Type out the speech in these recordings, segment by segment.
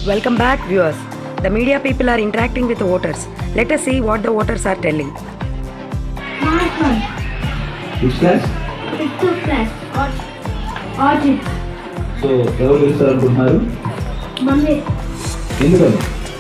Welcome back, viewers. The media people are interacting with the voters. Let us see what the voters are telling. Mark one, which class fifth class, Arjun, so ఎవరు గెలుస్తారు అనుకుంటున్నారు Mandir. ఎందుకని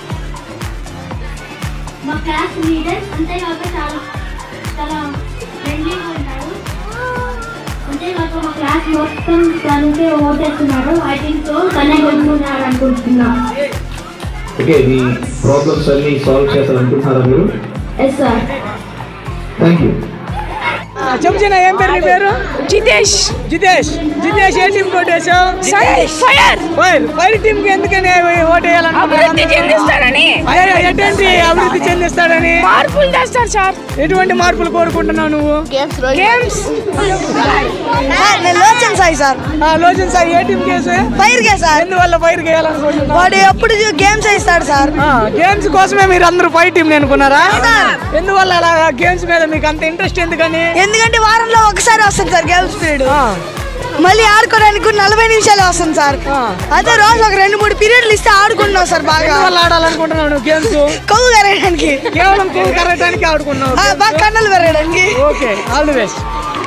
మా class leader అంతేకాక చాలా చాలా ఫ్రెండ్లీగా ఉంటాడు అంతేకాక మా క్లాస్ మొత్తం తనకే ఓటేస్తున్నారు ఐ థింక్ సో తనే కొనుక్కున్నాడు అనుకుంటున్నా ఓకే మీ ప్రాబ్లమ్స్ అన్ని సాల్వ్ చేస్తారనుకుంటున్నారా మీరు ఎస్ సార్ థ్యాంక్ యూ చెప్తున్నా ఏం పేరు నీ పేరు జితేష్ జితేష్ జితేష్ ఏ టీం కొట్టేశావు ఫైర్ ఫైర్ ఫైర్ టీం కి ఎందుకని ఓటు అభివృద్ధి చెందిస్తారని ఎటువంటి అభివృద్ధి చెందిస్తాడని మార్పులు చేస్తారు సార్ ఎటువంటి మార్పులు కోరుకుంటున్నావు నువ్వు గేమ్స్ నేను లోచన్ సాయి సార్ ఆ, లోచన్ సార్ ఏ టీం కేసు ఫైర్ గే సార్ ఎందువల్ల ఫైర్ చేయాలనుకుంటున్నావు వాడు ఎప్పుడు గేమ్స్ ఇస్తాడు సార్ గేమ్స్ కోసమే మీరు అందరూ ఫైవ్ టీం అనుకున్నారా ఎందువల్ల అలా గేమ్స్ మీద మీకు అంత ఇంట్రెస్ట్ ఎందుకని ఎందుకంటే వారంలో ఒకసారి వస్తుంది సార్ గేమ్స్ పీరియడ్ మళ్ళీ ఆడుకోవడానికి కూడా నలభై నిమిషాలు వస్తుంది సార్ అదే రోజు ఒక రెండు మూడు పీరియడ్లు ఇస్తే ఆడుకుంటున్నాం సార్ బాగా ఎందువల్ల ఆడాలనుకుంటున్నావు నువ్వు గేమ్స్ కొవ్వు పెరగడానికి కేవలం కొవ్వు కరగటానికి ఆడుకున్నావు ఆ, బాగా కన్నులు పెరగడానికి okay all the best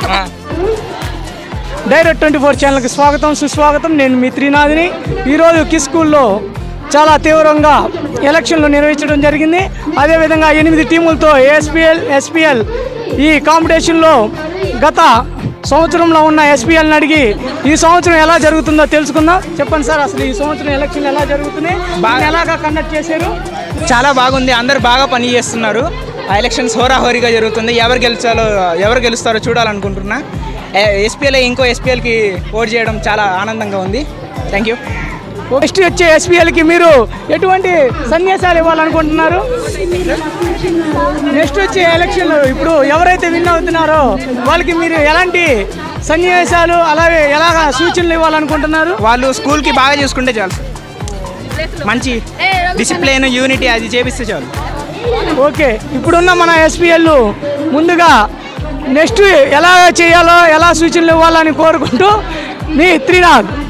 direct twenty four ఛానల్కి స్వాగతం సుస్వాగతం నేను మీ త్రినాథిని ఈరోజు కి స్కూల్లో చాలా తీవ్రంగా ఎలక్షన్లు నిర్వహించడం జరిగింది అదేవిధంగా ఎనిమిది టీములతో ఏఎస్పిఎల్ ఎస్పిఎల్ ఈ కాంపిటీషన్లో గత సంవత్సరంలో ఉన్న ఎస్పీఎల్ని అడిగి ఈ సంవత్సరం ఎలా జరుగుతుందో తెలుసుకుందాం చెప్పండి సార్ అసలు ఈ సంవత్సరం ఎలక్షన్ ఎలా జరుగుతుంది బాగా ఎలాగా కండక్ట్ చేశారు చాలా బాగుంది అందరు బాగా పని చేస్తున్నారు ఆ ఎలక్షన్స్ హోరాహోరీగా జరుగుతుంది ఎవరు గెలిచాలో ఎవరు గెలుస్తారో చూడాలనుకుంటున్నా ఎస్పీఎల్ ఇంకో ఎస్పీఎల్కి ఓట్ చేయడం చాలా ఆనందంగా ఉంది థ్యాంక్ యూ నెక్స్ట్ వచ్చే ఎస్పీఎల్కి మీరు ఎటువంటి సన్యాసాలు ఇవ్వాలనుకుంటున్నారు నెక్స్ట్ వచ్చే ఎలక్షన్లు ఇప్పుడు ఎవరైతే విన్ అవుతున్నారో వాళ్ళకి మీరు ఎలాంటి సన్యాసాలు అలాగే ఎలాగ సూచనలు ఇవ్వాలనుకుంటున్నారు వాళ్ళు స్కూల్కి బాగా చూసుకుంటే చాలు మంచి డిసిప్లిన్ యూనిటీ అది చేపిస్తే చాలు ఓకే ఇప్పుడున్న మన ఎస్పీఎల్ ముందుగా నెక్స్ట్ ఎలా చేయాలో ఎలా సూచనలు ఇవ్వాలని కోరుకుంటూ మీ త్రినాథ్